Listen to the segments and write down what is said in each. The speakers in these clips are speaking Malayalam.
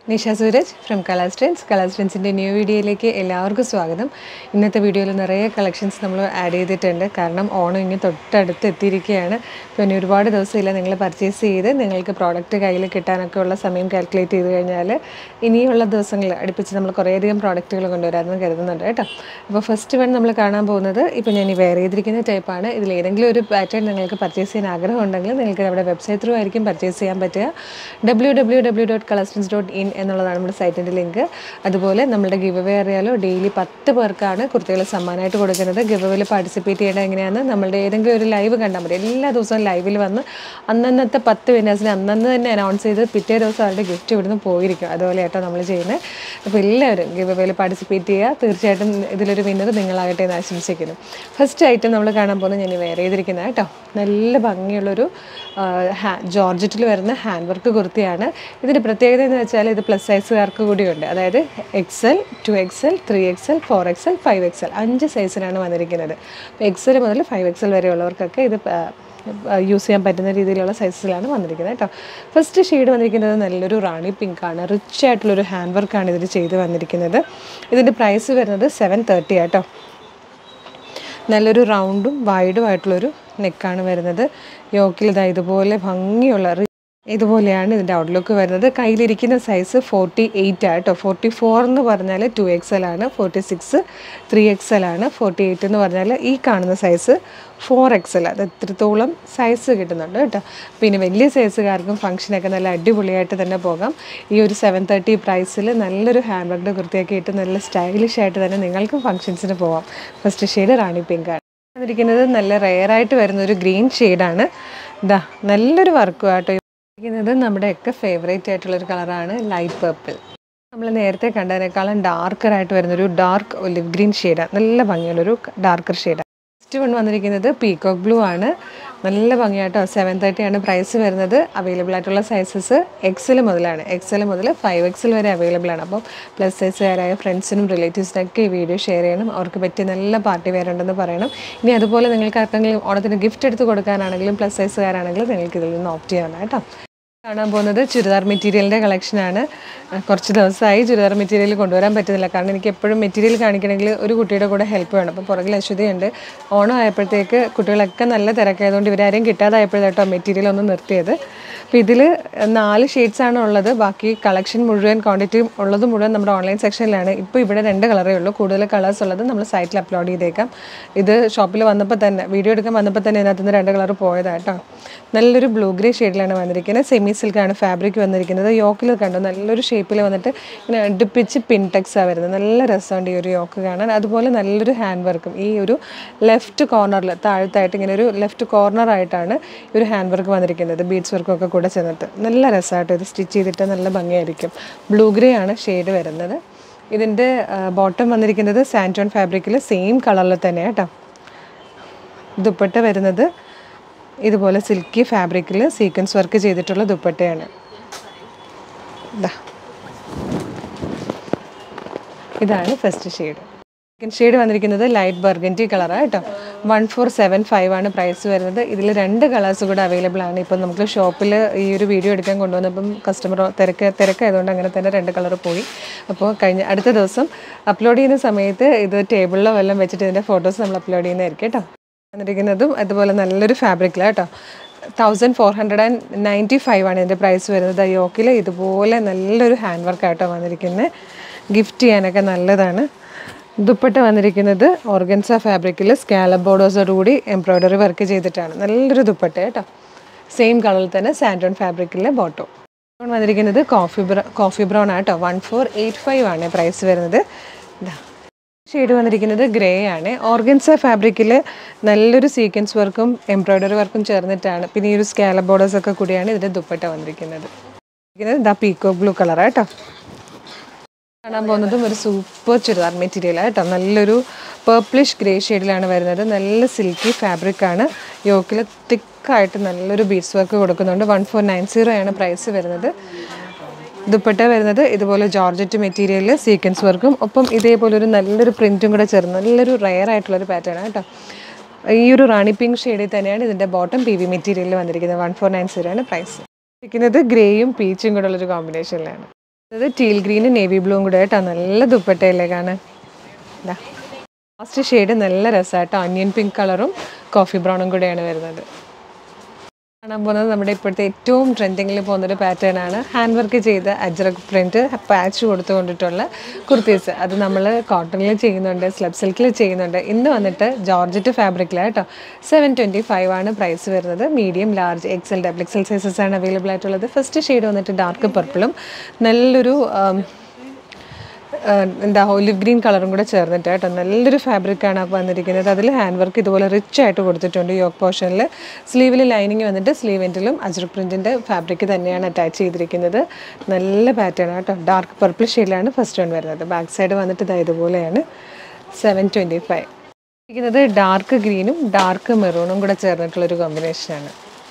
Nisha Sooraj from colours trends colours ട്രെൻഡ്സിൻ്റെ ന്യൂ വീഡിയോയിലേക്ക് എല്ലാവർക്കും സ്വാഗതം ഇന്നത്തെ വീഡിയോയിൽ നിറയെ കളക്ഷൻസ് നമ്മൾ ആഡ് ചെയ്തിട്ടുണ്ട് കാരണം ഓണം ഇനി തൊട്ടടുത്ത് എത്തിയിരിക്കുകയാണ് പിന്നെ ഒരുപാട് ദിവസമില്ല നിങ്ങൾ പർച്ചേസ് ചെയ്ത് നിങ്ങൾക്ക് പ്രോഡക്റ്റ് കയ്യിൽ കിട്ടാനൊക്കെ ഉള്ള സമയം കാൽക്കുലേറ്റ് ചെയ്ത് കഴിഞ്ഞാൽ ഇനിയുള്ള ദിവസങ്ങളിൽ അടുപ്പിച്ച് നമ്മൾ കുറേയധികം പ്രോഡക്റ്റുകൾ കൊണ്ടുവരാമെന്ന് കരുതുന്നുണ്ട് കേട്ടോ അപ്പോൾ ഫസ്റ്റ് വൺ നമ്മൾ കാണാൻ പോകുന്നത് ഇപ്പോൾ ഞാൻ ഈ വെയർ ചെയ്തിരിക്കുന്ന ടൈപ്പാണ് ഇതിൽ ഏതെങ്കിലും ഒരു പാറ്റേൺ നിങ്ങൾക്ക് പർച്ചേസ് ചെയ്യാൻ ആഗ്രഹം ഉണ്ടെങ്കിൽ നിങ്ങൾക്ക് നമ്മുടെ വെബ്സൈറ്റ് ത്രൂ ആയിരിക്കും പർച്ചേസ് ചെയ്യാൻ പറ്റുക W W W dot collections dot in എന്നുള്ളതാണ് നമ്മുടെ സൈറ്റിൻ്റെ ലിങ്ക് അതുപോലെ നമ്മുടെ ഗിവ് അവേ അറിയാലോ ഡെയിലി പത്ത് പേർക്കാണ് കുർത്തികൾ സമ്മാനമായിട്ട് കൊടുക്കുന്നത് ഗിവ് അവേയിൽ പാർട്ടിസിപ്പേറ്റ് ചെയ്യേണ്ടത് എങ്ങനെയാണ് നമ്മളുടെ ഏതെങ്കിലും ഒരു ലൈവ് കണ്ടാൽ മതി എല്ലാ ദിവസവും ലൈവിൽ വന്ന് അന്നന്നത്തെ പത്ത് വിന്നേഴ്സിനെ അന്നന്ന് തന്നെ അനൗൺസ് ചെയ്ത് പിറ്റേ ദിവസം അവരുടെ ഗിഫ്റ്റ് ഇവിടുന്ന് പോയിരിക്കും അതുപോലെ കേട്ടോ നമ്മൾ ചെയ്യുന്നത് അപ്പോൾ എല്ലാവരും ഗിവ് അവേയിൽ പാർട്ടിസിപ്പേറ്റ് ചെയ്യുക തീർച്ചയായിട്ടും ഇതിലൊരു വിന്നർ നിങ്ങളാകട്ടെ എന്ന് ആശംസിക്കുന്നു ഫസ്റ്റ് ഐറ്റം നമ്മൾ കാണാൻ പോകുന്നത് ഞാൻ വെയർ ചെയ്തിരിക്കുന്നത് കേട്ടോ നല്ല ഭംഗിയുള്ളൊരു ഹാ ജോർജറ്റിൽ വരുന്ന ഹാൻഡ് വർക്ക് കുർത്തിയാണ് ഇതിൻ്റെ പ്രത്യേകത എന്ന് വെച്ചാൽ ഇത് പ്ലസ് സൈസുകാർക്ക് കൂടിയുണ്ട് അതായത് XL two XL three XL four XL five XL അഞ്ച് സൈസിലാണ് വന്നിരിക്കുന്നത് അപ്പോൾ എക്സൽ മുതൽ ഫൈവ് എക്സൽ വരെയുള്ളവർക്കൊക്കെ ഇത് യൂസ് ചെയ്യാൻ പറ്റുന്ന രീതിയിലുള്ള സൈസിലാണ് വന്നിരിക്കുന്നത് കേട്ടോ ഫസ്റ്റ് ഷെയ്ഡ് വന്നിരിക്കുന്നത് നല്ലൊരു റാണി പിങ്ക് ആണ് റിച്ച് ആയിട്ടുള്ളൊരു ഹാൻഡ് വർക്കാണ് ഇതിൽ ചെയ്ത് വന്നിരിക്കുന്നത് ഇതിൻ്റെ പ്രൈസ് വരുന്നത് സെവൻ തേർട്ടി ആട്ടോ നല്ലൊരു റൗണ്ടും വൈഡും ആയിട്ടുള്ളൊരു നെക്കാണ് വരുന്നത് യോക്കിൽ ഇതാ ഇതുപോലെ ഭംഗിയുള്ള ഇതുപോലെയാണ് ഇതിൻ്റെ ഔട്ട്ലുക്ക് വരുന്നത് കയ്യിലിരിക്കുന്ന സൈസ് ഫോർട്ടി എയ്റ്റ് ആട്ടോ ഫോർട്ടി ഫോർ എന്ന് പറഞ്ഞാൽ ടു എക്സ് എൽ ആണ് forty six three X L ആണ് ഫോർട്ടി എയ്റ്റ് എന്ന് പറഞ്ഞാൽ ഈ കാണുന്ന സൈസ് ഫോർ എക്സ് എൽ അത് എത്രത്തോളം സൈസ് കിട്ടുന്നുണ്ട് കേട്ടോ പിന്നെ വലിയ സൈസുകാർക്കും ഫംഗ്ഷനൊക്കെ നല്ല അടിപൊളിയായിട്ട് തന്നെ പോകാം ഈ ഒരു സെവൻ തേർട്ടി പ്രൈസിൽ നല്ലൊരു ഹാൻഡ് വർക്കിൻ്റെ കുർത്തിയൊക്കെ ഇട്ട് നല്ല സ്റ്റൈലിഷ് ആയിട്ട് തന്നെ നിങ്ങൾക്കും ഫംഗ്ഷൻസിന് പോവാം ഫസ്റ്റ് ഷെയ്ഡ് റാണി പിങ്ക് ആണ് വന്നിരിക്കുന്നത് നല്ല റെയറായിട്ട് വരുന്ന ഒരു ഗ്രീൻ ഷെയ്ഡാണ് ഇതാ നല്ലൊരു വർക്കും ആട്ടോ ഇരിക്കുന്നത് നമ്മുടെയൊക്കെ ഫേവറേറ്റ് ആയിട്ടുള്ളൊരു കളറാണ് ലൈറ്റ് പേർപ്പിൾ നമ്മൾ നേരത്തെ കണ്ടതിനേക്കാളും ഡാർക്കറായിട്ട് വരുന്നൊരു ഡാർക്ക് ഒലിവ് ഗ്രീൻ ഷെയ്ഡാണ് നല്ല ഭംഗിയുള്ളൊരു ഡാർക്കർ ഷെയ്ഡാണ് നെക്സ്റ്റ് വൺ വന്നിരിക്കുന്നത് പീകോക്ക് ബ്ലൂ ആണ് നല്ല ഭംഗിയായിട്ടോ സെവൻ തേർട്ടി ആണ് പ്രൈസ് വരുന്നത് അവൈലബിൾ ആയിട്ടുള്ള സൈസസ് എക്സൽ മുതലാണ് എക്സൽ മുതൽ ഫൈവ് എക്സൽ വരെ അവൈലബിൾ ആണ് അപ്പം പ്ലസ് സൈസുകാരായ ഫ്രണ്ട്സിനും റിലേറ്റീവ്സിനൊക്കെ ഈ വീഡിയോ ഷെയർ ചെയ്യണം അവർക്ക് പറ്റിയ നല്ല പാർട്ടി വെയർ ഉണ്ടെന്ന് പറയണം ഇനി അതുപോലെ നിങ്ങൾക്ക് ആർക്കെങ്കിലും ഓണത്തിന് ഗിഫ്റ്റ് എടുത്ത് കൊടുക്കാനാണെങ്കിലും പ്ലസ് സൈസുകാരാണെങ്കിലും നിങ്ങൾക്ക് ഇതിൽ നിന്ന് ഓപ്റ്റ് ചെയ്യണം കേട്ടോ കാണാൻ പോകുന്നത് ചുരിദാർ മെറ്റീരിയലിൻ്റെ കളക്ഷനാണ് കുറച്ച് ദിവസമായി ചുരിദാർ മെറ്റീരിയൽ കൊണ്ടുവരാൻ പറ്റുന്നില്ല കാരണം എനിക്ക് എപ്പോഴും മെറ്റീരിയൽ കാണിക്കണമെങ്കിൽ ഒരു കുട്ടിയുടെ കൂടെ ഹെൽപ്പ് വേണം അപ്പോൾ പുറകിൽ അശ്വതിയുണ്ട് ഓണം ആയപ്പോഴത്തേക്ക് കുട്ടികളൊക്കെ നല്ല തിരക്കായതുകൊണ്ട് ഇവരാരെയും കിട്ടാതായപ്പോഴാട്ടോ മെറ്റീരിയൽ ഒന്ന് നിർത്തിയത് അപ്പോൾ ഇതിൽ നാല് ഷെയ്ഡ്സാണ് ഉള്ളത് ബാക്കി കളക്ഷൻ മുഴുവൻ ക്വാണ്ടിറ്റി ഉള്ളത് മുഴുവൻ നമ്മുടെ ഓൺലൈൻ സെക്ഷനിലാണ് ഇപ്പോൾ ഇവിടെ രണ്ട് കളറേ ഉള്ളൂ കൂടുതൽ കളേഴ്സ് ഉള്ളത് നമ്മൾ സൈറ്റിൽ അപ്ലോഡ് ചെയ്തേക്കാം ഇത് ഷോപ്പിൽ വന്നപ്പോൾ തന്നെ വീഡിയോ എടുക്കാൻ വന്നപ്പോൾ തന്നെ ഇതിനകത്ത് നിന്ന് രണ്ട് കളർ പോയതാട്ടോ നല്ലൊരു ബ്ലൂ ഗ്രേ ഷെയ്ഡിലാണ് വന്നിരിക്കുന്നത് സെമി സിൽക്കാണ് ഫാബ്രിക് വന്നിരിക്കുന്നത് യോക്കിൽ കണ്ടു നല്ലൊരു ഷേപ്പിൽ വന്നിട്ട് ഇങ്ങനെ അടുപ്പിച്ച് പിൻടെക്സാണ് വരുന്നത് നല്ല രസമുണ്ട് ഈ ഒരു യോക്ക് കാണാൻ അതുപോലെ നല്ലൊരു ഹാൻഡ് വർക്കും ഈ ഒരു ലെഫ്റ്റ് കോർണറിൽ താഴത്തായിട്ട് ഇങ്ങനെ ഒരു ലെഫ്റ്റ് കോർണറായിട്ടാണ് ഈ ഒരു ഹാൻഡ് വർക്ക് വന്നിരിക്കുന്നത് ബീഡ്സ് വർക്കൊക്കെ കൂടെ ചെന്നിട്ട് നല്ല രസമായിട്ട് ഇത് സ്റ്റിച്ച് ചെയ്തിട്ട് നല്ല ഭംഗിയായിരിക്കും ബ്ലൂ ഗ്രേ ആണ് ഷെയ്ഡ് വരുന്നത് ഇതിൻ്റെ ബോട്ടം വന്നിരിക്കുന്നത് സാൻറ്റോൺ ഫാബ്രിക്കിൽ സെയിം കളറിൽ തന്നെ കേട്ടോ ദുപ്പട്ട വരുന്നത് ഇതുപോലെ സിൽക്കി ഫാബ്രിക്കിൽ സീക്വൻസ് വർക്ക് ചെയ്തിട്ടുള്ള ദുപ്പട്ടയാണ് ഇതാ ഇതാണ് ഫസ്റ്റ് ഷെയ്ഡ് സെക്കൻഡ് ഷെയ്ഡ് വന്നിരിക്കുന്നത് ലൈറ്റ് ബർഗൻറ്റി കളറാണ് കേട്ടോ വൺ ഫോർ സെവൻ ഫൈവ് ആണ് പ്രൈസ് വരുന്നത് ഇതിൽ രണ്ട് കളേഴ്സ് കൂടെ അവൈലബിൾ ആണ് ഇപ്പം നമുക്ക് ഷോപ്പിൽ ഈ ഒരു വീഡിയോ എടുക്കാൻ കൊണ്ടുവന്നപ്പം കസ്റ്റമർ തിരക്ക് തിരക്കായതുകൊണ്ട് അങ്ങനെ തന്നെ രണ്ട് കളർ പോയി അപ്പോൾ കഴിഞ്ഞ അടുത്ത ദിവസം അപ്ലോഡ് ചെയ്യുന്ന സമയത്ത് ഇത് ടേബിളിലോ വല്ലതും വെച്ചിട്ട് ഇതിൻ്റെ ഫോട്ടോസ് നമ്മൾ അപ്ലോഡ് ചെയ്യുന്നതായിരിക്കും കേട്ടോ വന്നിരിക്കുന്നതും അതുപോലെ നല്ലൊരു ഫാബ്രിക്കിലാണ് കേട്ടോ thousand four hundred and ninety five ആണ് ഇതിൻ്റെ പ്രൈസ് വരുന്നത് യോക്കിൽ ഇതുപോലെ നല്ലൊരു ഹാൻഡ് വർക്കായിട്ടോ വന്നിരിക്കുന്നത് ഗിഫ്റ്റ് ചെയ്യാനൊക്കെ നല്ലതാണ് ദുപ്പട്ട വന്നിരിക്കുന്നത് ഓർഗൻസ ഫാബ്രിക്കിൽ സ്കാലബ് ബോർഡേഴ്സോടുകൂടി എംബ്രോയ്ഡറി വർക്ക് ചെയ്തിട്ടാണ് നല്ലൊരു ദുപ്പട്ട കേട്ടോ സെയിം കളറിൽ തന്നെ സാൻഡോൺ ഫാബ്രിക്കിലെ ബോട്ടോ വന്നിരിക്കുന്നത് കോഫി ബ്രൗ കോഫി ബ്രൗൺ ആട്ടോ വൺ ഫോർ എയ്റ്റ് ഫൈവ് ആണ് പ്രൈസ് വരുന്നത് ഇതാ ഷെയ്ഡ് വന്നിരിക്കുന്നത് ഗ്രേ ആണ് ഓർഗൻസ ഫാബ്രിക്കിൽ നല്ലൊരു സീക്വൻസ് വർക്കും എംബ്രോയ്ഡറി വർക്കും ചേർന്നിട്ടാണ് പിന്നെ ഈ ഒരു സ്കാലബ് ബോർഡേഴ്സ് ഒക്കെ കൂടിയാണ് ഇതിൻ്റെ ദുപ്പട്ട വന്നിരിക്കുന്നത് ഇതാ പീക്കോ ബ്ലൂ കളറാണ് കേട്ടോ കാണാൻ പോകുന്നതും ഒരു സൂപ്പർ ചുരിദാർ മെറ്റീരിയലാണ് കേട്ടോ നല്ലൊരു പേർപ്പിളിഷ് ഗ്രേ ഷെയ്ഡിലാണ് വരുന്നത് നല്ല സിൽക്കി ഫാബ്രിക് ആണ് യോക്കിൽ തിക്കായിട്ട് നല്ലൊരു ബീഡ്സ് വർക്ക് കൊടുക്കുന്നുണ്ട് വൺ ഫോർ നയൻ സീറോ ആണ് പ്രൈസ് വരുന്നത് ദുപ്പട്ട വരുന്നത് ഇതുപോലെ ജോർജറ്റ് മെറ്റീരിയലിൽ സീക്വൻസ് വർക്കും ഒപ്പം ഇതേപോലെ ഒരു നല്ലൊരു പ്രിൻറ്റും കൂടെ ചേർന്ന് നല്ലൊരു റയർ ആയിട്ടുള്ളൊരു പാറ്റേൺ കേട്ടോ ഈ ഒരു റാണി പിങ്ക് ഷെയ്ഡിൽ തന്നെയാണ് ഇതിൻ്റെ ബോട്ടം പി വി മെറ്റീരിയലിൽ വന്നിരിക്കുന്നത് വൺ ഫോർ നയൻ സീറോ ആണ് പ്രൈസ് ഇരിക്കുന്നത് ഗ്രേയും പീച്ചും കൂടെ ഉള്ളൊരു കോമ്പിനേഷനിലാണ് ഇത് ടീൽ ഗ്രീനും നേവി ബ്ലൂവും കൂടെ കേട്ടോ നല്ല ദുപ്പട്ടയല്ലേ കാണാൻ ഇതാ ലാസ്റ്റ് ഷെയ്ഡ് നല്ല രസമായിട്ടോ അനിയൻ പിങ്ക് കളറും കോഫി ബ്രൗണും കൂടെയാണ് വരുന്നത് കാണാൻ പോകുന്നത് നമ്മുടെ ഇപ്പോഴത്തെ ഏറ്റവും ട്രെൻഡിങ്ങിൽ പോകുന്നൊരു പാറ്റേൺ ആണ് ഹാൻഡ് വർക്ക് ചെയ്ത അജ്രക് പ്രിൻറ്റ് പാച്ച് കൊടുത്തു കൊണ്ടിട്ടുള്ള കുർത്തീസ് അത് നമ്മൾ കോട്ടണിൽ ചെയ്യുന്നുണ്ട് സ്ലബ് സിൽക്കിൽ ചെയ്യുന്നുണ്ട് ഇന്ന് വന്നിട്ട് ജോർജറ്റ് ഫാബ്രിക്കിലാണ് കേട്ടോ സെവൻ ട്വൻറ്റി ഫൈവ് ആണ് പ്രൈസ് വരുന്നത് medium large XL double XL sizes ആണ് അവൈലബിൾ ആയിട്ടുള്ളത് ഫസ്റ്റ് ഷെയ്ഡ് വന്നിട്ട് ഡാർക്ക് പർപ്പിളും നല്ലൊരു ആം, ആ, എന്താ ഒലിവ് ഗ്രീൻ കളറും കൂടെ ചേർന്നിട്ട് കേട്ടോ നല്ലൊരു ഫാബ്രിക്കാണ് വന്നിരിക്കുന്നത് അതിൽ ഹാൻഡ് വർക്ക് ഇതുപോലെ റിച്ച് ആയിട്ട് കൊടുത്തിട്ടുണ്ട് യോക്ക് പോർഷനിൽ സ്ലീവിൽ ലൈനിങ് വന്നിട്ട് സ്ലീവ് എൻഡിലും അജ്രക് പ്രിൻറ്റിൻ്റെ ഫാബ്രിക് തന്നെയാണ് അറ്റാച്ച് ചെയ്തിരിക്കുന്നത് നല്ല പാറ്റേൺ കേട്ടോ ഡാർക്ക് പർപ്പിൾ ഷെയ്ഡിലാണ് ഫസ്റ്റ് വൺ വരുന്നത് ബാക്ക് സൈഡ് വന്നിട്ട് ഇതാ ഇതുപോലെയാണ് സെവൻ ട്വൻറ്റി ഫൈവ് ഇരിക്കുന്നത് ഡാർക്ക് ഗ്രീനും ഡാർക്ക് മെറൂണും കൂടെ ചേർന്നിട്ടുള്ളൊരു കോമ്പിനേഷനാണ്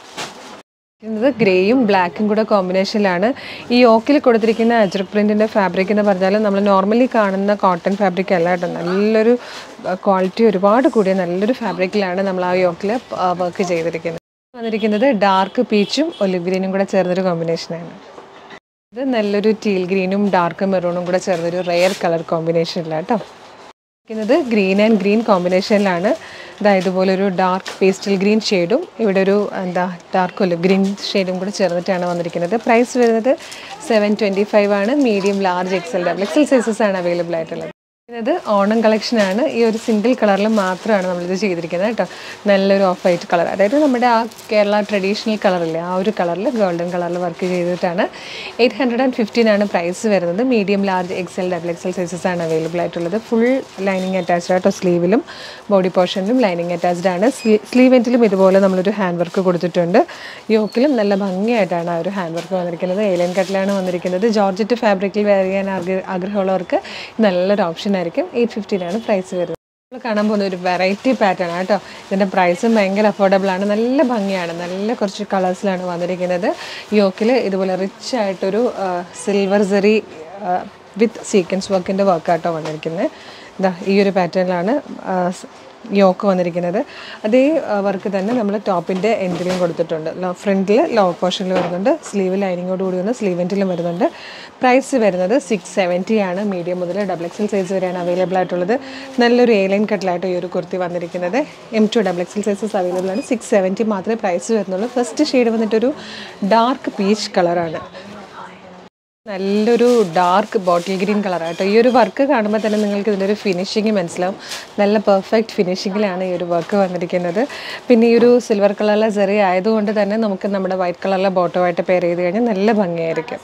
ഇത് ഗ്രേയും ബ്ലാക്കും കൂടെ കോമ്പിനേഷനിലാണ് ഈ ഓക്കിൽ കൊടുത്തിരിക്കുന്ന അജ്രക് പ്രിൻറ്റിൻ്റെ ഫാബ്രിക് എന്ന് പറഞ്ഞാൽ നമ്മൾ നോർമലി കാണുന്ന കോട്ടൺ ഫാബ്രിക് അല്ല കേട്ടോ നല്ലൊരു ക്വാളിറ്റി ഒരുപാട് കൂടിയ നല്ലൊരു ഫാബ്രിക്കിലാണ് നമ്മൾ ആ യോക്കിൽ വർക്ക് ചെയ്തിരിക്കുന്നത് വന്നിരിക്കുന്നത് ഡാർക്ക് പീച്ചും ഒലിവ് ഗ്രീനും കൂടെ ചേർന്നൊരു കോമ്പിനേഷനാണ് ഇത് നല്ലൊരു ടീൽ ഗ്രീനും ഡാർക്ക് മെറൂണും കൂടെ ചേർന്നൊരു റെയർ കളർ കോമ്പിനേഷനിലാണ് കേട്ടോ ിക്കുന്നത് ഗ്രീൻ ആൻഡ് ഗ്രീൻ കോമ്പിനേഷനിലാണ് ഇതാ ഇതുപോലൊരു ഡാർക്ക് പേസ്റ്റൽ ഗ്രീൻ ഷെയ്ഡും ഇവിടെ ഒരു എന്താ ഡാർക്ക് ഒലിവ് ഗ്രീൻ ഷെയ്ഡും കൂടി ചേർന്നിട്ടാണ് വന്നിരിക്കുന്നത് പ്രൈസ് വരുന്നത് സെവൻ ട്വൻറ്റി ഫൈവ് ആണ് medium large XL double XL sizes ആണ് അവൈലബിൾ ആയിട്ടുള്ളത് ഇത് ഓണം കളക്ഷനാണ് ഈ ഒരു സിംഗിൾ കളറിൽ മാത്രമാണ് നമ്മളിത് ചെയ്തിരിക്കുന്നത് കേട്ടോ നല്ലൊരു ഓഫ് വൈറ്റ് കളർ അതായത് നമ്മുടെ ആ കേരള ട്രഡീഷണൽ കളറില്ലേ ആ ഒരു കളറിൽ ഗോൾഡൻ കളറിൽ വർക്ക് ചെയ്തിട്ടാണ് എയ്റ്റ് ഹൺഡ്രഡ് ആൻഡ് ഫിഫ്റ്റീൻ ആണ് പ്രൈസ് വരുന്നത് medium large XL double XL sizes ആണ് അവൈലബിൾ ആയിട്ടുള്ളത് ഫുൾ ലൈനിങ് അറ്റാച്ച്ഡ് ആട്ടോ സ്ലീവിലും ബോഡി പോർഷനിലും ലൈനിങ് അറ്റാച്ച്ഡ് ആണ് സ്ലീവ് എൻറ്റിലും ഇതുപോലെ നമ്മളൊരു ഹാൻഡ് വർക്ക് കൊടുത്തിട്ടുണ്ട് യോക്കിലും നല്ല ഭംഗിയായിട്ടാണ് ആ ഒരു ഹാൻഡ് വർക്ക് വന്നിരിക്കുന്നത് ഏലിയൻ കട്ടിലാണ് വന്നിരിക്കുന്നത് ജോർജറ്റ് ഫാബ്രിക്കിൽ വെയർ ചെയ്യാൻ ആഗ്ര- ആഗ്രഹമുള്ളവർക്ക് നല്ലൊരു ഓപ്ഷൻ ആയിരിക്കും എയ്റ്റ് ഫിഫ്റ്റീനാണ് പ്രൈസ് വരുന്നത് നമ്മൾ കാണാൻ പോകുന്ന ഒരു വെറൈറ്റി പാറ്റേൺ ആണ് കേട്ടോ ഇതിൻ്റെ പ്രൈസും ഭയങ്കര അഫോർഡബിൾ ആണ് നല്ല ഭംഗിയാണ് നല്ല കുറച്ച് കളേഴ്സിലാണ് വന്നിരിക്കുന്നത് യോക്കിൽ ഇതുപോലെ റിച്ച് ആയിട്ടൊരു സിൽവർ സെറി വിത്ത് സീക്വൻസ് വർക്കിൻ്റെ വർക്കാട്ടോ വന്നിരിക്കുന്നത് ഇതാ ഈ ഒരു പാറ്റേണിലാണ് യോക്ക് വന്നിരിക്കുന്നത് അതേ വർക്ക് തന്നെ നമ്മൾ ടോപ്പിൻ്റെ എൻഡിലും കൊടുത്തിട്ടുണ്ട് ഫ്രണ്ടിൽ ലോ പോർഷനിൽ വരുന്നുണ്ട് സ്ലീവ് ലൈനിങ്ങോട് കൂടി വന്ന് സ്ലീവ് എൻഡിലും വരുന്നുണ്ട് പ്രൈസ് വരുന്നത് സിക്സ് സെവൻറ്റി ആണ് മീഡിയം മുതൽ ഡബിൾ എക്സൽ സൈസ് വരെയാണ് അവൈലബിൾ ആയിട്ടുള്ളത് നല്ലൊരു എ ലൈൻ കട്ടിലായിട്ട് ഈ ഒരു കുർത്തി വന്നിരിക്കുന്നത് M to double XL sizes available ആണ് സിക്സ് സെവൻറ്റി മാത്രമേ പ്രൈസ് വരുന്നുള്ളൂ ഫസ്റ്റ് ഷെയ്ഡ് വന്നിട്ടൊരു ഡാർക്ക് പീച്ച് കളറാണ് നല്ലൊരു ഡാർക്ക് ബോട്ടിൽ ഗ്രീൻ കളറാണ് കേട്ടോ ഈ ഒരു വർക്ക് കാണുമ്പോൾ തന്നെ നിങ്ങൾക്ക് ഇതിൻ്റെ ഒരു ഫിനിഷിങ് മനസ്സിലാവും നല്ല പെർഫെക്റ്റ് ഫിനിഷിങ്ങിലാണ് ഈ ഒരു വർക്ക് വന്നിരിക്കുന്നത് പിന്നെ ഈ ഒരു സിൽവർ കളറിലെ ചെറിയ ആയതുകൊണ്ട് തന്നെ നമുക്ക് നമ്മുടെ വൈറ്റ് കളറിലെ ബോട്ടമായിട്ട് പെയർ ചെയ്ത് കഴിഞ്ഞാൽ നല്ല ഭംഗിയായിരിക്കും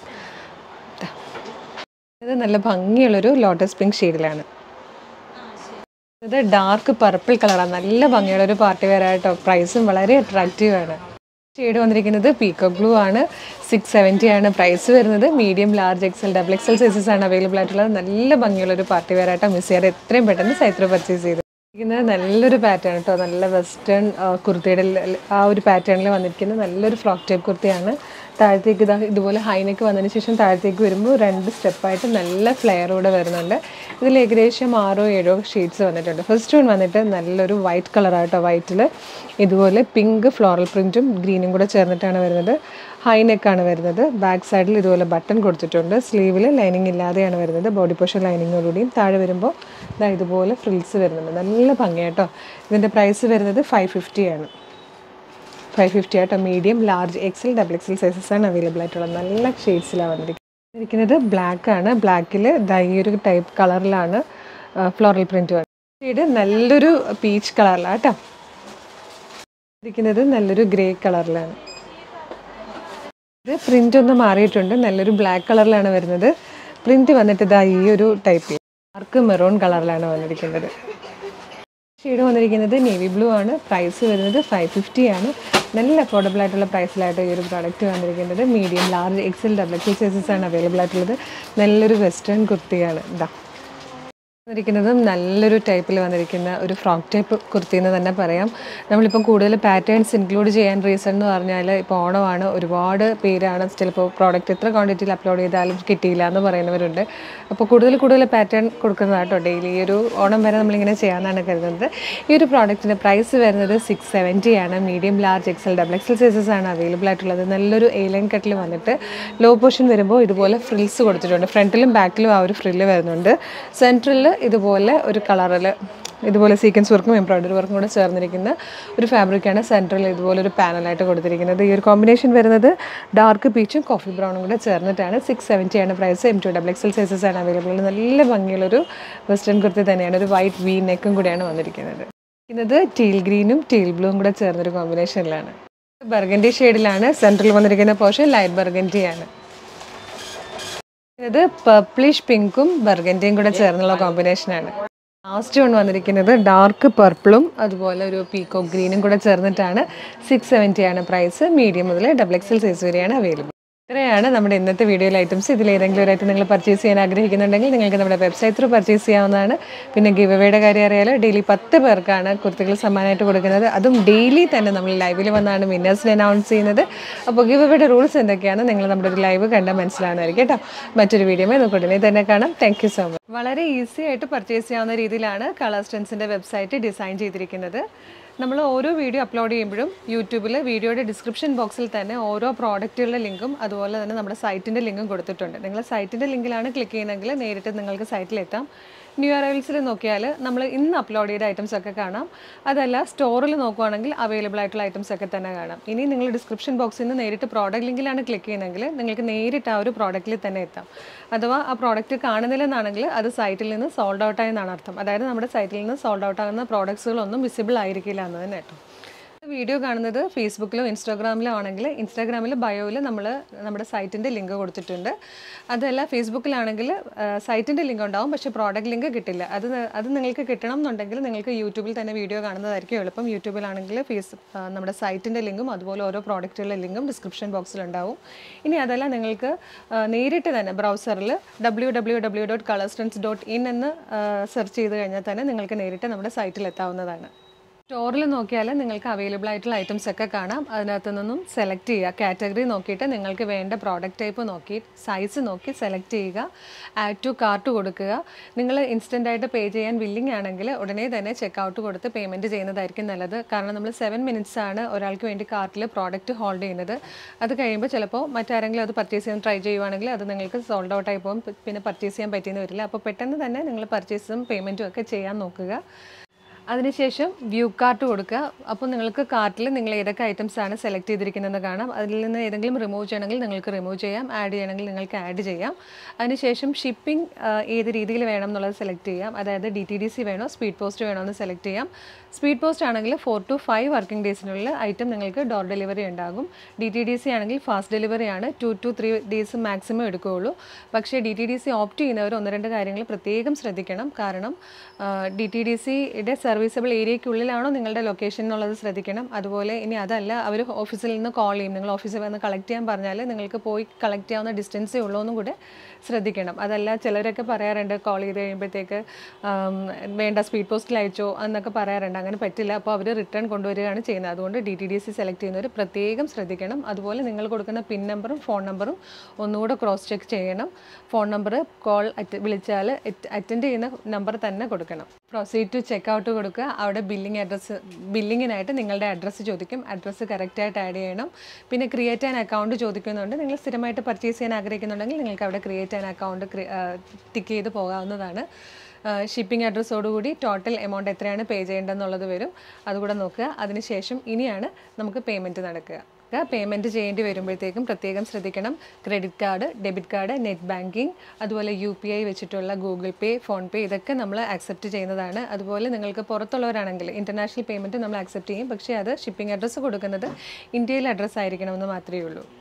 ഇത് നല്ല ഭംഗിയുള്ളൊരു ലോട്ടസ് പിങ്ക് ഷെയ്ഡിലാണ് ഇത് ഡാർക്ക് പർപ്പിൾ കളറാണ് നല്ല ഭംഗിയുള്ള ഒരു പാർട്ടി വെയർ ആയിട്ടോ പ്രൈസും വളരെ അട്രാക്റ്റീവ് ആണ് ഷെയ്ഡ് വന്നിരിക്കുന്നത് പീക്കോ ബ്ലൂ ആണ് സിക്സ് സെവൻറ്റി ആണ് പ്രൈസ് വരുന്നത് medium large XL double XL sizes ആണ് അവൈലബിൾ ആയിട്ടുള്ളത് നല്ല ഭംഗിയുള്ള ഒരു പാർട്ടി വെയർ ആയിട്ടോ മിസ് ചെയ്യാതെ എത്രയും പെട്ടെന്ന് സൈത്ര പർച്ചേസ് ചെയ്തു ഇരിക്കുന്നത് നല്ലൊരു പാറ്റേൺ കേട്ടോ നല്ല വെസ്റ്റേൺ കുർത്തിയുടെ ല- ആ ഒരു പാറ്റേണിൽ വന്നിരിക്കുന്ന നല്ലൊരു ഫ്രോക്ക് ടൈപ്പ് കുർത്തിയാണ് താഴത്തേക്ക് ഇതാ ഇതുപോലെ ഹൈനെക്ക് വന്നതിന് ശേഷം താഴത്തേക്ക് വരുമ്പോൾ രണ്ട് സ്റ്റെപ്പായിട്ട് നല്ല ഫ്ലെയറോടെ വരുന്നുണ്ട് ഇതിൽ ഏകദേശം ആറോ ഏഴോ ഷെയ്ഡ്സ് വന്നിട്ടുണ്ട് ഫസ്റ്റ് വൺ വന്നിട്ട് നല്ലൊരു വൈറ്റ് കളറായിട്ടോ വൈറ്റിൽ ഇതുപോലെ പിങ്ക് ഫ്ലോറൽ പ്രിൻറ്റും ഗ്രീനും കൂടെ ചേർന്നിട്ടാണ് വരുന്നത് ഹൈ നെക്കാണ് വരുന്നത് ബാക്ക് സൈഡിൽ ഇതുപോലെ ബട്ടൺ കൊടുത്തിട്ടുണ്ട് സ്ലീവിൽ ലൈനിങ് ഇല്ലാതെയാണ് വരുന്നത് ബോഡി പോർഷൻ ലൈനിങ്ങോടുകൂടിയും താഴെ വരുമ്പോൾ ഇതാ ഇതുപോലെ ഫ്രിൽസ് വരുന്നുണ്ട് നല്ല ഭംഗിയാട്ടോ ഇതിൻ്റെ പ്രൈസ് വരുന്നത് ഫൈവ് ഫിഫ്റ്റി ആണ് ഫൈവ് ഫിഫ്റ്റി ആട്ടോ medium large XL double XL sizes ആണ് അവൈലബിൾ ആയിട്ടുള്ളത് നല്ല ഷെയ്ഡ്സിലാണ് വന്നിരിക്കുന്നത് ഇരിക്കുന്നത് ബ്ലാക്ക് ആണ് ബ്ലാക്കിൽ ഈ ഒരു ടൈപ്പ് കളറിലാണ് ഫ്ലോറൽ പ്രിൻറ്റ് വന്നത് ഷെയ്ഡ് നല്ലൊരു പീച്ച് കളറിലാണ് കേട്ടോ ഇരിക്കുന്നത് നല്ലൊരു ഗ്രേ കളറിലാണ് ഇത് പ്രിൻ്റ് ഒന്ന് മാറിയിട്ടുണ്ട് നല്ലൊരു ബ്ലാക്ക് കളറിലാണ് വരുന്നത് പ്രിൻ്റ് വന്നിട്ട് ഇതാ ഈ ഒരു ടൈപ്പ് ഡാർക്ക് മെറൂൺ കളറിലാണ് വന്നിരിക്കുന്നത് ഷെയ്ഡ് വന്നിരിക്കുന്നത് നേവി ബ്ലൂ ആണ് പ്രൈസ് വരുന്നത് ഫൈവ് ഫിഫ്റ്റി ആണ് നല്ല അഫോർഡബിൾ ആയിട്ടുള്ള പ്രൈസിലായിട്ട് ഈ ഒരു പ്രോഡക്റ്റ് വന്നിരിക്കുന്നത് medium large XL double XL sizes ആണ് അവൈലബിൾ ആയിട്ടുള്ളത് നല്ലൊരു വെസ്റ്റേൺ കുർത്തിയാണ് ഇതാ വന്നിരിക്കുന്നതും നല്ലൊരു ടൈപ്പിൽ വന്നിരിക്കുന്ന ഒരു ഫ്രോക്ക് ടൈപ്പ് കുർത്തി എന്ന് തന്നെ പറയാം നമ്മളിപ്പം കൂടുതൽ പാറ്റേൺസ് ഇൻക്ലൂഡ് ചെയ്യാൻ റീസൺ എന്ന് പറഞ്ഞാൽ ഇപ്പോൾ ഓണമാണ് ഒരുപാട് പേരാണ് ചിലപ്പോൾ പ്രോഡക്റ്റ് എത്ര ക്വാണ്ടിറ്റിയിൽ അപ്ലോഡ് ചെയ്താലും കിട്ടിയില്ല എന്ന് പറയുന്നവരുണ്ട് അപ്പോൾ കൂടുതൽ കൂടുതൽ പാറ്റേൺ കൊടുക്കുന്നതാണ് കേട്ടോ ഡെയിലി ഈ ഒരു ഓണം വരെ നമ്മളിങ്ങനെ ചെയ്യാമെന്നാണ് കരുതുന്നത് ഈ ഒരു പ്രോഡക്റ്റിൻ്റെ പ്രൈസ് വരുന്നത് സിക്സ് സെവൻറ്റി ആണ് medium large XL double XL sizes ആണ് അവൈലബിൾ ആയിട്ടുള്ളത് നല്ലൊരു എ ലൈൻ കട്ടിൽ വന്നിട്ട് ലോ പോർഷൻ വരുമ്പോൾ ഇതുപോലെ ഫ്രിൽസ് കൊടുത്തിട്ടുണ്ട് ഫ്രണ്ടിലും ബാക്കിലും ആ ഒരു ഫ്രില്ല് വരുന്നുണ്ട് സെൻട്രലിൽ ഇതുപോലെ ഒരു കളറിൽ ഇതുപോലെ സീക്വൻസ് വർക്കും എംബ്രോയ്ഡറി വർക്കും കൂടെ ചേർന്നിരിക്കുന്ന ഒരു ഫാബ്രിക്കാണ് സെൻട്രൽ ഇതുപോലെ ഒരു പാനലായിട്ട് കൊടുത്തിരിക്കുന്നത് ഈ ഒരു കോമ്പിനേഷൻ വരുന്നത് ഡാർക്ക് പീച്ചും കോഫി ബ്രൗണും കൂടെ ചേർന്നിട്ടാണ് സിക്സ് സെവൻറ്റി ആണ് price M to double XL sizes ആണ് അവൈലബിൾ നല്ല ഭംഗിയുള്ളൊരു വെസ്റ്റേൺ കുർത്തി തന്നെയാണ് ഒരു വൈറ്റ് വി നെക്കും കൂടെയാണ് വന്നിരിക്കുന്നത് ഇത് ടീൽ ഗ്രീനും ടീൽ ബ്ലൂവും കൂടെ ചേർന്നൊരു കോമ്പിനേഷനിലാണ് ബർഗൻഡി ഷെയ്ഡിലാണ് സെൻട്രൽ വന്നിരിക്കുന്ന പോർഷൻ ലൈറ്റ് ബർഗൻഡിയാണ് ഇത് പർപ്പിളിഷ് പിങ്കും ബർഗൻഡിയും കൂടെ ചേർന്നുള്ള കോമ്പിനേഷനാണ് ലാസ്റ്റ് വൺ വന്നിരിക്കുന്നത് ഡാർക്ക് പർപ്പിളും അതുപോലെ ഒരു പീക്കോ ഗ്രീനും കൂടെ ചേർന്നിട്ടാണ് സിക്സ് സെവൻറ്റി ആണ് പ്രൈസ് മീഡിയം മുതൽ ഡബിൾ എക്സൽ സൈസ് വരെയാണ് അവൈലബിൾ ഇത്രയാണ് നമ്മുടെ ഇന്നത്തെ വീഡിയോയിൽ ഐറ്റംസ് ഇതിൽ ഏതെങ്കിലും ഒരു ഐറ്റം നിങ്ങൾ പർച്ചേസ് ചെയ്യാൻ ആഗ്രഹിക്കുന്നുണ്ടെങ്കിൽ നിങ്ങൾക്ക് നമ്മുടെ വെബ്സൈറ്റ് ത്രൂ പർച്ചേസ് ചെയ്യാവുന്നതാണ് പിന്നെ ഗിവ് അവയുടെ കാര്യം അറിയാലോ ഡെയിലി പത്ത് പേർക്കാണ് കുർത്തികൾ സമ്മാനമായിട്ട് കൊടുക്കുന്നത് അതും ഡെയിലി തന്നെ നമ്മൾ ലൈവിൽ വന്നാണ് വിന്നേഴ്സിനെ അനൗൺസ് ചെയ്യുന്നത് അപ്പോൾ ഗിവ് അവയുടെ റൂൾസ് എന്തൊക്കെയാണ് നിങ്ങൾ നമ്മുടെ ഒരു ലൈവ് കണ്ടാൽ മനസ്സിലാവുന്നതായിരിക്കും കേട്ടോ മറ്റൊരു വീഡിയോ നമുക്ക് ഉടനെ തന്നെ കാണാം താങ്ക് യു സോ മച്ച് വളരെ ഈസി ആയിട്ട് പർച്ചേസ് ചെയ്യാവുന്ന രീതിയിലാണ് കളർസ്റ്റൻസിൻ്റെ വെബ്സൈറ്റ് ഡിസൈൻ ചെയ്തിരിക്കുന്നത് നമ്മൾ ഓരോ വീഡിയോ അപ്ലോഡ് ചെയ്യുമ്പോഴും യൂട്യൂബിൽ വീഡിയോയുടെ ഡിസ്ക്രിപ്ഷൻ ബോക്സിൽ തന്നെ ഓരോ പ്രോഡക്റ്റുകളുടെ ലിങ്കും അതുപോലെ തന്നെ നമ്മുടെ സൈറ്റിൻ്റെ ലിങ്കും കൊടുത്തിട്ടുണ്ട് നിങ്ങൾ സൈറ്റിൻ്റെ ലിങ്കിലാണ് ക്ലിക്ക് ചെയ്യുന്നതെങ്കിൽ നേരിട്ട് നിങ്ങൾക്ക് സൈറ്റിലെത്താം ന്യൂ അറൈവൽസിൽ നോക്കിയാൽ നമ്മൾ ഇന്ന് അപ്ലോഡ് ചെയ്ത ഐറ്റംസ് ഒക്കെ കാണാം അതല്ല സ്റ്റോറിൽ നോക്കുവാണെങ്കിൽ അവൈലബിൾ ആയിട്ടുള്ള ഐറ്റംസ് ഒക്കെ തന്നെ കാണാം ഇനി നിങ്ങൾ ഡിസ്ക്രിപ്ഷൻ ബോക്സിൽ നിന്ന് നേരിട്ട് പ്രോഡക്റ്റ് ലിങ്കിലാണ് ക്ലിക്ക് ചെയ്യുന്നതെങ്കിൽ നിങ്ങൾക്ക് നേരിട്ട് ആ ഒരു പ്രോഡക്റ്റിൽ തന്നെ എത്താം അഥവാ ആ പ്രോഡക്റ്റ് കാണുന്നില്ലെന്നാണെങ്കിൽ അത് സൈറ്റിൽ നിന്ന് സോൾഡ് ഔട്ട് ആയെന്നാണ് അർത്ഥം അതായത് നമ്മുടെ സൈറ്റിൽ നിന്ന് സോൾഡ് ഔട്ട് ആകുന്ന പ്രോഡക്ട്സുകളൊന്നും വിസിബിൾ ആയിരിക്കില്ല എന്ന് തന്നെ കേട്ടോ വീഡിയോ കാണുന്നത് ഫേസ്ബുക്കിലോ ഇൻസ്റ്റാഗ്രാമിലോ ആണെങ്കിൽ ഇൻസ്റ്റാഗ്രാമിൽ ബയോയിൽ നമ്മൾ നമ്മുടെ സൈറ്റിൻ്റെ ലിങ്ക് കൊടുത്തിട്ടുണ്ട് അതല്ല ഫേസ്ബുക്കിലാണെങ്കിൽ സൈറ്റിൻ്റെ ലിങ്ക് ഉണ്ടാവും പക്ഷേ പ്രോഡക്റ്റ് ലിങ്ക് കിട്ടില്ല അത് ന- അത് നിങ്ങൾക്ക് കിട്ടണം എന്നുണ്ടെങ്കിൽ നിങ്ങൾക്ക് യൂട്യൂബിൽ തന്നെ വീഡിയോ കാണുന്നതായിരിക്കും എളുപ്പം യൂട്യൂബിലാണെങ്കിൽ ഫേസ് ആ, നമ്മുടെ സൈറ്റിൻ്റെ ലിങ്കും അതുപോലെ ഓരോ പ്രോഡക്റ്റുകളുടെ ലിങ്കും ഡിസ്ക്രിപ്ഷൻ ബോക്സിൽ ഉണ്ടാവും ഇനി അതല്ല നിങ്ങൾക്ക് ആ, നേരിട്ട് തന്നെ ബ്രൗസറിൽ ഡബ്ല്യൂ ഡബ്ല്യൂ ഡബ്ല്യൂ ഡോട്ട് കളർസ്റ്റൻസ് ഡോട്ട് ഇൻ എന്ന് സെർച്ച് ചെയ്ത് കഴിഞ്ഞാൽ തന്നെ നിങ്ങൾക്ക് നേരിട്ട് നമ്മുടെ സൈറ്റിൽ എത്താവുന്നതാണ് സ്റ്റോറിൽ നോക്കിയാൽ നിങ്ങൾക്ക് അവൈലബിൾ ആയിട്ടുള്ള ഐറ്റംസ് ഒക്കെ കാണാം അതിനകത്ത് നിന്നും സെലക്ട് ചെയ്യുക കാറ്റഗറി നോക്കിയിട്ട് നിങ്ങൾക്ക് വേണ്ട പ്രോഡക്റ്റ് ടൈപ്പ് നോക്കി സൈസ് നോക്കി സെലക്ട് ചെയ്യുക ആഡ് ടു കാർട്ട് കൊടുക്കുക നിങ്ങൾ ഇൻസ്റ്റൻ്റ് ആയിട്ട് പേ ചെയ്യാൻ വില്ലിംഗ് ആണെങ്കിൽ ഉടനെ തന്നെ ചെക്കൗട്ട് കൊടുത്ത് പേയ്മെൻറ്റ് ചെയ്യുന്നതായിരിക്കും നല്ലത് കാരണം നമ്മൾ സെവൻ മിനിറ്റ്സ് ആണ് ഒരാൾക്ക് വേണ്ടി കാർട്ടിൽ പ്രോഡക്റ്റ് ഹോൾഡ് ചെയ്യുന്നത് അത് കഴിയുമ്പോൾ ചിലപ്പോൾ മറ്റാരെങ്കിലും അത് പർച്ചേസ് ചെയ്യാൻ ട്രൈ ചെയ്യുവാണെങ്കിൽ അത് നിങ്ങൾക്ക് സോൾഡ് ഔട്ട് ആയി പോകും പിന്നെ പർച്ചേസ് ചെയ്യാൻ പറ്റിയെന്ന് വരില്ല അപ്പോൾ പെട്ടെന്ന് തന്നെ നിങ്ങൾ പർച്ചേസും പേയ്മെൻറ്റും ഒക്കെ ചെയ്യാൻ നോക്കുക അതിനുശേഷം വ്യൂ കാർട്ട് കൊടുക്കുക അപ്പോൾ നിങ്ങൾക്ക് കാർട്ടിൽ നിങ്ങൾ ഏതൊക്കെ ഐറ്റംസ് ആണ് സെലക്ട് ചെയ്തിരിക്കുന്നതെന്ന് കാണാം അതിൽ നിന്ന് ഏതെങ്കിലും റിമൂവ് ചെയ്യണമെങ്കിൽ നിങ്ങൾക്ക് റിമൂവ് ചെയ്യാം ആഡ് ചെയ്യണമെങ്കിൽ നിങ്ങൾക്ക് ആഡ് ചെയ്യാം അതിനുശേഷം ഷിപ്പിംഗ് ഏത് രീതിയിൽ വേണം എന്നുള്ളത് സെലക്ട് ചെയ്യാം അതായത് ഡി ടി ഡി സി വേണോ സ്പീഡ് പോസ്റ്റ് വേണോ എന്ന് സെലക്ട് ചെയ്യാം സ്പീഡ് പോസ്റ്റ് ആണെങ്കിൽ ഫോർ ടു ഫൈവ് വർക്കിംഗ് ഡേയ്സിനുള്ളിൽ ഐറ്റം നിങ്ങൾക്ക് ഡോർ ഡെലിവറി ഉണ്ടാകും ഡി ടി ഡി സി ആണെങ്കിൽ ഫാസ്റ്റ് ഡെലിവറി ആണ് two to three days maximum എടുക്കുകയുള്ളൂ പക്ഷേ D T D C opt ചെയ്യുന്നവർ ഒന്ന് രണ്ട് കാര്യങ്ങൾ പ്രത്യേകം ശ്രദ്ധിക്കണം കാരണം ഡി ടി ഡി സിയുടെ സർവീസബിൾ ഏരിയയ്ക്കുള്ളിലാണോ നിങ്ങളുടെ ലൊക്കേഷൻ എന്നുള്ളത് ശ്രദ്ധിക്കണം അതുപോലെ ഇനി അതല്ല അവർ ഓഫീസിൽ നിന്ന് കോൾ ചെയ്യും നിങ്ങൾ ഓഫീസിൽ വന്ന് കളക്ട് ചെയ്യാൻ പറഞ്ഞാൽ നിങ്ങൾക്ക് പോയി കളക്ട് ചെയ്യാവുന്ന ഡിസ്റ്റൻസേ ഉള്ളൂ എന്നും കൂടെ ശ്രദ്ധിക്കണം അതല്ല ചിലരൊക്കെ പറയാറുണ്ട് കോൾ ചെയ്ത് കഴിയുമ്പോഴത്തേക്ക് ആം, വേണ്ട സ്പീഡ് പോസ്റ്റിൽ അയച്ചോ എന്നൊക്കെ പറയാറുണ്ട് അങ്ങനെ പറ്റില്ല അപ്പോൾ അവർ റിട്ടേൺ കൊണ്ടുവരികയാണ് ചെയ്യുന്നത് അതുകൊണ്ട് D T D C select ചെയ്യുന്നവർ പ്രത്യേകം ശ്രദ്ധിക്കണം അതുപോലെ നിങ്ങൾ കൊടുക്കുന്ന പിൻ നമ്പറും ഫോൺ നമ്പറും ഒന്നുകൂടെ ക്രോസ് ചെക്ക് ചെയ്യണം ഫോൺ നമ്പർ കോൾ വിളിച്ചാൽ അറ്റൻഡ് ചെയ്യുന്ന നമ്പർ തന്നെ കൊടുക്കണം പ്രൊസീഡ് ടു ചെക്ക് ഔട്ട് കൊടുക്കുക അവിടെ ബില്ലിംഗ് അഡ്രസ്സ് ബില്ലിങ്ങിനായിട്ട് നിങ്ങളുടെ അഡ്രസ്സ് ചോദിക്കും അഡ്രസ്സ് കറക്റ്റായിട്ട് ആഡ് ചെയ്യണം പിന്നെ ക്രിയേറ്റ് ആൻ അക്കൗണ്ട് ചോദിക്കുന്നുണ്ട് നിങ്ങൾ സ്ഥിരമായിട്ട് പർച്ചേസ് ചെയ്യാൻ ആഗ്രഹിക്കുന്നുണ്ടെങ്കിൽ നിങ്ങൾക്ക് അവിടെ ക്രിയേറ്റ് ആൻ അക്കൗണ്ട് ടിക്ക് ചെയ്ത് പോകാവുന്നതാണ് ഷിപ്പിംഗ് അഡ്രസ്സോടുകൂടി ടോട്ടൽ എമൗണ്ട് എത്രയാണ് പേ ചെയ്യേണ്ടതെന്നുള്ളത് വരും അതുകൂടെ നോക്കുക അതിനുശേഷം ഇനിയാണ് നമുക്ക് പേയ്മെൻറ്റ് നടക്കുക പേയ്മെൻറ്റ് ചെയ്യേണ്ടി വരുമ്പോഴത്തേക്കും പ്രത്യേകം ശ്രദ്ധിക്കണം credit card debit card net banking അതുപോലെ യു പി ഐ വെച്ചിട്ടുള്ള ഗൂഗിൾ പേ ഫോൺ പേ ഇതൊക്കെ നമ്മൾ ആക്സെപ്റ്റ് ചെയ്യുന്നതാണ് അതുപോലെ നിങ്ങൾക്ക് പുറത്തുള്ളവരാണെങ്കിൽ ഇൻ്റർനാഷണൽ പേയ്മെൻറ്റ് നമ്മൾ ആക്സെപ്റ്റ് ചെയ്യും പക്ഷേ അത് ഷിപ്പിംഗ് അഡ്രസ്സ് കൊടുക്കുന്നത് ഇന്ത്യയിൽ അഡ്രസ്സ് ആയിരിക്കണമെന്ന് മാത്രമേ ഉള്ളൂ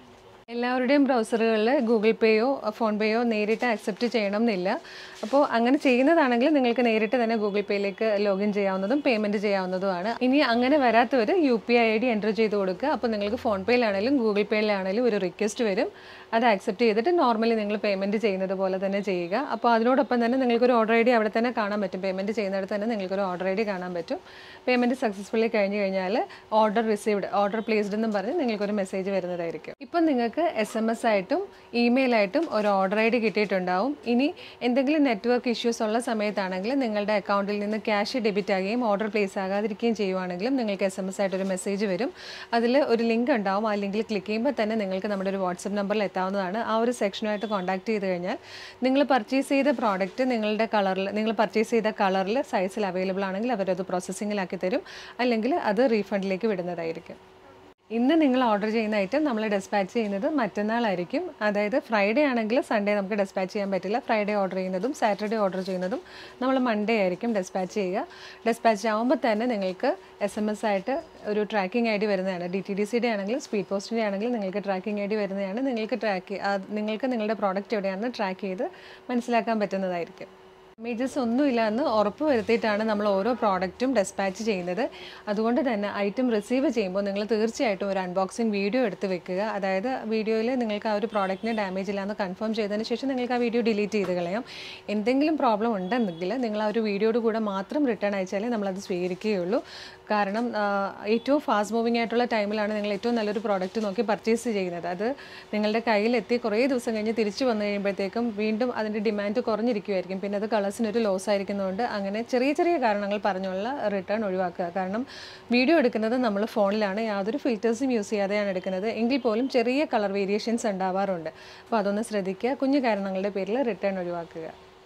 എല്ലാവരുടെയും ബ്രൗസറുകളിൽ ഗൂഗിൾ പേയോ ഫോൺ പേയോ നേരിട്ട് അക്സെപ്റ്റ് ചെയ്യണം എന്നില്ല അപ്പോൾ അങ്ങനെ ചെയ്യുന്നതാണെങ്കിൽ നിങ്ങൾക്ക് നേരിട്ട് തന്നെ ഗൂഗിൾ പേയിലേക്ക് ലോഗിൻ ചെയ്യാവുന്നതും പേയ്മെൻറ്റ് ചെയ്യാവുന്നതുമാണ് ഇനി അങ്ങനെ വരാത്തവർ U P I I D enter ചെയ്ത് കൊടുക്കുക അപ്പോൾ നിങ്ങൾക്ക് ഫോൺ പേയിലാണെങ്കിലും ഗൂഗിൾ പേയിലാണെങ്കിലും ഒരു റിക്വസ്റ്റ് വരും അത് ആക്സെപ്റ്റ് ചെയ്തിട്ട് നോർമലി നിങ്ങൾ പേയ്മെൻറ്റ് ചെയ്യുന്നത് പോലെ തന്നെ ചെയ്യുക അപ്പോൾ അതിനോടൊപ്പം തന്നെ നിങ്ങൾക്കൊരു ഓർഡർ ഐ ഡി അവിടെ തന്നെ കാണാൻ പറ്റും പേയ്മെൻറ്റ് ചെയ്യുന്നിടത്ത് തന്നെ നിങ്ങൾക്കൊരു ഓർഡർ ഐ ഡി കാണാൻ പറ്റും പേയ്മെൻറ്റ് സക്സസ്ഫുള്ളി കഴിഞ്ഞ് കഴിഞ്ഞാൽ ഓർഡർ റിസീവ്ഡ് ഓർഡർ പ്ലേസ്ഡ് എന്നും പറഞ്ഞ് നിങ്ങൾക്കൊരു മെസ്സേജ് വരുന്നതായിരിക്കും ഇപ്പം നിങ്ങൾക്ക് എസ് എം എസ് ആയിട്ടും ഇമെയിൽ ആയിട്ടും ഒരു ഓർഡർ ഐ ഡി കിട്ടിയിട്ടുണ്ടാവും ഇനി എന്തെങ്കിലും നെറ്റ്വർക്ക് ഇഷ്യൂസ് ഉള്ള സമയത്താണെങ്കിൽ നിങ്ങളുടെ അക്കൗണ്ടിൽ നിന്ന് ക്യാഷ് ഡെബിറ്റ് ആകുകയും ഓർഡർ പ്ലേസ് ആകാതിരിക്കുകയും ചെയ്യുവാണെങ്കിലും നിങ്ങൾക്ക് എസ് എം എസ് ആയിട്ട് ഒരു മെസ്സേജ് വരും അതിൽ ഒരു ലിങ്ക് ഉണ്ടാവും ആ ലിങ്കിൽ ക്ലിക്ക് ചെയ്യുമ്പോൾ തന്നെ നിങ്ങൾക്ക് നമ്മുടെ ഒരു വാട്സപ്പ് നമ്പറിൽ എത്താവുന്നതാണ് ആ ഒരു സെക്ഷനുമായിട്ട് കോൺടാക്ട് ചെയ്ത് കഴിഞ്ഞാൽ നിങ്ങൾ പർച്ചേസ് ചെയ്ത പ്രോഡക്റ്റ് നിങ്ങളുടെ കളറിൽ നിങ്ങൾ പർച്ചേസ് ചെയ്ത കളറിൽ സൈസിൽ അവൈലബിൾ ആണെങ്കിൽ അവരത് പ്രോസസ്സിങ്ങിലാക്കി തരും അല്ലെങ്കിൽ അത് റീഫണ്ടിലേക്ക് വിടുന്നതായിരിക്കും ഇന്ന് നിങ്ങൾ ഓർഡർ ചെയ്യുന്ന ഐറ്റം നമ്മൾ ഡെസ്പാച്ച് ചെയ്യുന്നത് മറ്റന്നാളായിരിക്കും അതായത് ഫ്രൈഡേ ആണെങ്കിൽ സൺഡേ നമുക്ക് ഡെസ്പാച്ച് ചെയ്യാൻ പറ്റില്ല ഫ്രൈഡേ ഓർഡർ ചെയ്യുന്നതും സാറ്റർഡേ ഓർഡർ ചെയ്യുന്നതും നമ്മൾ മൺഡേ ആയിരിക്കും ഡെസ്പാച്ച് ചെയ്യുക ഡെസ്പാച്ച് ആകുമ്പോൾ തന്നെ നിങ്ങൾക്ക് എസ് എം എസ് ആയിട്ട് ഒരു ട്രാക്കിംഗ് ഐ ഡി വരുന്നതാണ് ഡി ടി ഡി സിയുടെ ആണെങ്കിലും സ്പീഡ് പോസ്റ്റിൻ്റെ ആണെങ്കിലും നിങ്ങൾക്ക് ട്രാക്കിംഗ് ഐ ഡി വരുന്നതാണ് നിങ്ങൾക്ക് ട്രാക്ക് നിങ്ങൾക്ക് നിങ്ങളുടെ പ്രോഡക്റ്റ് എവിടെയാണെന്ന് ട്രാക്ക് ചെയ്ത് മനസ്സിലാക്കാൻ പറ്റുന്നതായിരിക്കും ഡാമേജസ് ഒന്നുമില്ല എന്ന് ഉറപ്പ് വരുത്തിയിട്ടാണ് നമ്മൾ ഓരോ പ്രോഡക്റ്റും ഡെസ്പാച്ച് ചെയ്യുന്നത് അതുകൊണ്ട് തന്നെ ഐറ്റം റിസീവ് ചെയ്യുമ്പോൾ നിങ്ങൾ തീർച്ചയായിട്ടും ഒരു അൺബോക്സിങ് വീഡിയോ എടുത്ത് വെക്കുക അതായത് വീഡിയോയിൽ നിങ്ങൾക്ക് ആ ഒരു പ്രോഡക്റ്റിന് ഡാമേജ് ഇല്ല എന്ന് കൺഫേം ചെയ്തതിന് ശേഷം നിങ്ങൾക്ക് ആ വീഡിയോ ഡിലീറ്റ് ചെയ്ത് കളയാം എന്തെങ്കിലും പ്രോബ്ലം ഉണ്ടെന്നെങ്കിൽ നിങ്ങൾ ആ ഒരു വീഡിയോയുടെ കൂടെ മാത്രം റിട്ടേൺ അയച്ചാലേ നമ്മളത് സ്വീകരിക്കുകയുള്ളൂ കാരണം ആ, ഏറ്റവും ഫാസ്റ്റ് മൂവിങ് ആയിട്ടുള്ള ടൈമിലാണ് നിങ്ങൾ ഏറ്റവും നല്ലൊരു പ്രോഡക്റ്റ് നോക്കി പർച്ചേസ് ചെയ്യുന്നത് അത് നിങ്ങളുടെ കയ്യിലെത്തി കുറേ ദിവസം കഴിഞ്ഞ് തിരിച്ചു വന്നു കഴിയുമ്പോഴത്തേക്കും വീണ്ടും അതിൻ്റെ ഡിമാൻഡ് കുറഞ്ഞിരിക്കുമായിരിക്കും പിന്നെ അത് കളേഴ്സിനൊരു ലോസ് ആയിരിക്കുന്നതുകൊണ്ട് അങ്ങനെ ചെറിയ ചെറിയ കാരണങ്ങൾ പറഞ്ഞുള്ള റിട്ടേൺ ഒഴിവാക്കുക കാരണം വീഡിയോ എടുക്കുന്നത് നമ്മൾ ഫോണിലാണ് യാതൊരു ഫിൽറ്റേഴ്സും യൂസ് ചെയ്യാതെയാണ് എടുക്കുന്നത് എങ്കിൽ പോലും ചെറിയ കളർ വേരിയേഷൻസ് ഉണ്ടാവാറുണ്ട് അപ്പോൾ അതൊന്ന് ശ്രദ്ധിക്കുക കുഞ്ഞു കാരണങ്ങളുടെ പേരിൽ റിട്ടേൺ ഒഴിവാക്കുക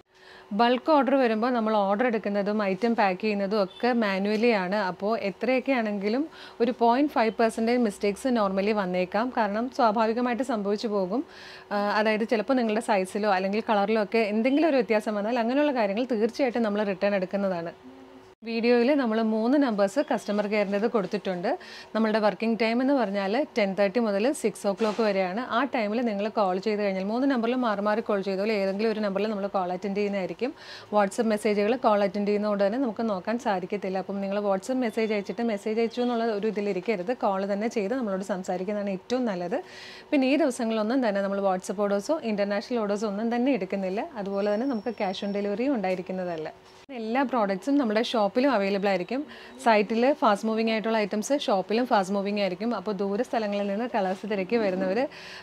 ബൾക്ക് ഓർഡർ വരുമ്പോൾ നമ്മൾ ഓർഡർ എടുക്കുന്നതും ഐറ്റം പാക്ക് ചെയ്യുന്നതും ഒക്കെ മാനുവലി ആണ് അപ്പോൾ എത്രയൊക്കെ ആണെങ്കിലും ഒരു point five percentage mistakes normally വന്നേക്കാം കാരണം സ്വാഭാവികമായിട്ട് സംഭവിച്ചു പോകും ആ, അതായത് ചിലപ്പോൾ നിങ്ങളുടെ സൈസിലോ അല്ലെങ്കിൽ കളറിലോ ഒക്കെ എന്തെങ്കിലും ഒരു വ്യത്യാസം വന്നാൽ അങ്ങനെയുള്ള കാര്യങ്ങൾ തീർച്ചയായിട്ടും നമ്മൾ റിട്ടേൺ എടുക്കുന്നതാണ് വീഡിയോയിൽ നമ്മൾ മൂന്ന് നമ്പേഴ്സ് കസ്റ്റമർ കെയറിൻ്റെത് കൊടുത്തിട്ടുണ്ട് നമ്മളുടെ വർക്കിംഗ് ടൈം എന്ന് പറഞ്ഞാൽ ടെൻ തേർട്ടി മുതൽ സിക്സ് ഓ ക്ലോക്ക് വരെയാണ് ആ ടൈമിൽ നിങ്ങൾ കോൾ ചെയ്ത് കഴിഞ്ഞാൽ മൂന്ന് നമ്പറിൽ മാറി മാറി കോൾ ചെയ്തോളൂ ഏതെങ്കിലും ഒരു നമ്പറിൽ നമ്മൾ കോൾ അറ്റൻഡ് ചെയ്യുന്നതായിരിക്കും വാട്സപ്പ് മെസ്സേജുകൾ കോൾ അറ്റൻഡ് ചെയ്യുന്നതുകൊണ്ട് തന്നെ നമുക്ക് നോക്കാൻ സാധിക്കത്തില്ല അപ്പം നിങ്ങൾ വാട്സപ്പ് മെസ്സേജ് അയച്ചിട്ട് മെസ്സേജ് അയച്ചു എന്നുള്ള ഒരു ഇതിലിരിക്കരുത് കോൾ തന്നെ ചെയ്ത് നമ്മളോട് സംസാരിക്കുന്നതാണ് ഏറ്റവും നല്ലത് പിന്നെ ഈ ദിവസങ്ങളിലൊന്നും തന്നെ നമ്മൾ വാട്സപ്പ് ഓർഡേഴ്സോ ഇൻ്റർനാഷണൽ ഓർഡേഴ്സോ ഒന്നും തന്നെ എടുക്കുന്നില്ല അതുപോലെ തന്നെ നമുക്ക് ക്യാഷ് ഓൺ ഡെലിവറിയും ഉണ്ടായിരിക്കുന്നതല്ല എല്ലാ പ്രോഡക്റ്റ്സും നമ്മുടെ ഷോപ്പിലും അവൈലബിൾ ആയിരിക്കും സൈറ്റിൽ ഫാസ്റ്റ് മൂവിങ് ആയിട്ടുള്ള ഐറ്റംസ് ഷോപ്പിലും ഫാസ്റ്റ് മൂവിങ് ആയിരിക്കും അപ്പോൾ ദൂര സ്ഥലങ്ങളിൽ നിന്ന് കളേഴ്സ് തിരക്കി വരുന്നവർ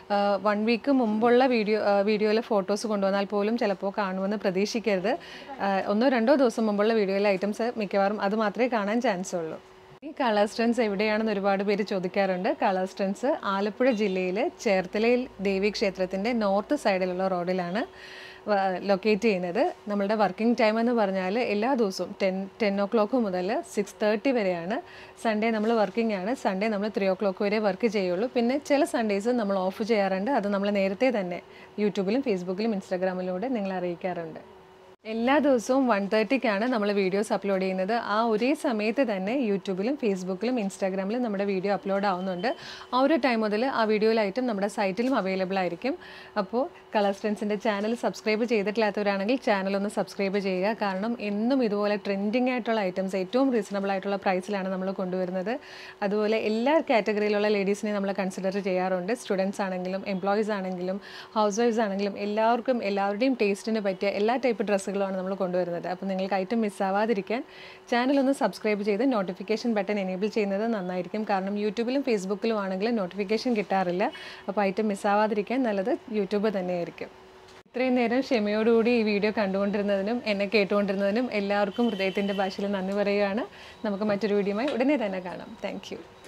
വൺ വീക്ക് മുമ്പുള്ള വീഡിയോ വീഡിയോയിലെ ഫോട്ടോസ് കൊണ്ടുവന്നാൽ പോലും ചിലപ്പോൾ കാണുമെന്ന് പ്രതീക്ഷിക്കരുത് ആ, ഒന്നോ രണ്ടോ ദിവസം മുമ്പുള്ള വീഡിയോയിലെ ഐറ്റംസ് മിക്കവാറും അത് മാത്രമേ കാണാൻ ചാൻസ് ഉള്ളൂ ഈ കളർ സ്റ്റൺസ് എവിടെയാണെന്ന് ഒരുപാട് പേര് ചോദിക്കാറുണ്ട് കളർ സ്റ്റൺസ് ആലപ്പുഴ ജില്ലയിൽ ചേർത്തലയിൽ ദേവി ക്ഷേത്രത്തിൻ്റെ നോർത്ത് സൈഡിലുള്ള റോഡിലാണ് ലൊക്കേറ്റ് ചെയ്യുന്നത് നമ്മളുടെ വർക്കിംഗ് ടൈം എന്ന് പറഞ്ഞാൽ എല്ലാ ദിവസവും ടെൻ ടെൻ ഒ ക്ലോക്ക് മുതൽ സിക്സ് തേർട്ടി വരെയാണ് സൺഡേ നമ്മൾ വർക്കിംഗ് ആണ് സൺഡേ നമ്മൾ ത്രീ ഒ ക്ലോക്ക് വരെ വർക്ക് ചെയ്യുള്ളൂ പിന്നെ ചില സൺഡേസ് നമ്മൾ ഓഫ് ചെയ്യാറുണ്ട് അത് നമ്മൾ നേരത്തെ തന്നെ യൂട്യൂബിലും ഫേസ്ബുക്കിലും ഇൻസ്റ്റാഗ്രാമിലൂടെ നിങ്ങളെ അറിയിക്കാറുണ്ട് എല്ലാ ദിവസവും വൺ തേർട്ടിക്കാണ് നമ്മൾ വീഡിയോസ് അപ്ലോഡ് ചെയ്യുന്നത് ആ ഒരേ സമയത്ത് തന്നെ യൂട്യൂബിലും ഫേസ്ബുക്കിലും ഇൻസ്റ്റാഗ്രാമിലും നമ്മുടെ വീഡിയോ അപ്ലോഡ് ആവുന്നുണ്ട് ആ ഒരു ടൈം മുതൽ ആ വീഡിയോയിലായിട്ടും നമ്മുടെ സൈറ്റിലും അവൈലബിൾ ആയിരിക്കും അപ്പോൾ കളർ സ്ട്രെൻസിൻ്റെ ചാനൽ സബ്സ്ക്രൈബ് ചെയ്തിട്ടില്ലാത്തവരാണെങ്കിൽ ചാനൽ ഒന്ന് സബ്സ്ക്രൈബ് ചെയ്യുക കാരണം എന്നും ഇതുപോലെ ട്രെൻഡിങ് ആയിട്ടുള്ള ഐറ്റംസ് ഏറ്റവും റീസണബിൾ ആയിട്ടുള്ള പ്രൈസിലാണ് നമ്മൾ കൊണ്ടുവരുന്നത് അതുപോലെ എല്ലാ കാറ്റഗറിയിലുള്ള ലേഡീസിനെ നമ്മൾ കൺസിഡർ ചെയ്യാറുണ്ട് സ്റ്റുഡൻസ് ആണെങ്കിലും എംപ്ലോയീസ് ആണെങ്കിലും ഹൗസ് വൈഫ്സ് ആണെങ്കിലും എല്ലാവർക്കും എല്ലാവരുടെയും ടേസ്റ്റിന് പറ്റിയ എല്ലാ ടൈപ്പ് ഡ്രസ്സുകളുമാണ് നമ്മൾ കൊണ്ടുവരുന്നത് അപ്പോൾ നിങ്ങൾക്ക് ഐറ്റം മിസ്സാവാതിരിക്കാൻ ചാനൽ ഒന്ന് സബ്സ്ക്രൈബ് ചെയ്ത് നോട്ടിഫിക്കേഷൻ ബട്ടൺ എനേബിൾ ചെയ്യുന്നത് നന്നായിരിക്കും കാരണം യൂട്യൂബിലും ഫേസ്ബുക്കിലും ആണെങ്കിലും നോട്ടിഫിക്കേഷൻ കിട്ടാറില്ല അപ്പോൾ ഐറ്റം മിസ്സാവാതിരിക്കാൻ നല്ലത് യൂട്യൂബ് തന്നെയായിരിക്കും ഇത്രയും നേരം ക്ഷമയോടുകൂടി ഈ വീഡിയോ കണ്ടുകൊണ്ടിരുന്നതിനും എന്നെ കേട്ടുകൊണ്ടിരുന്നതിനും എല്ലാവർക്കും ഹൃദയത്തിൻ്റെ ഭാഷയിൽ നന്ദി പറയുകയാണ് നമുക്ക് മറ്റൊരു വീഡിയോയുമായി ഉടനെ തന്നെ കാണാം താങ്ക്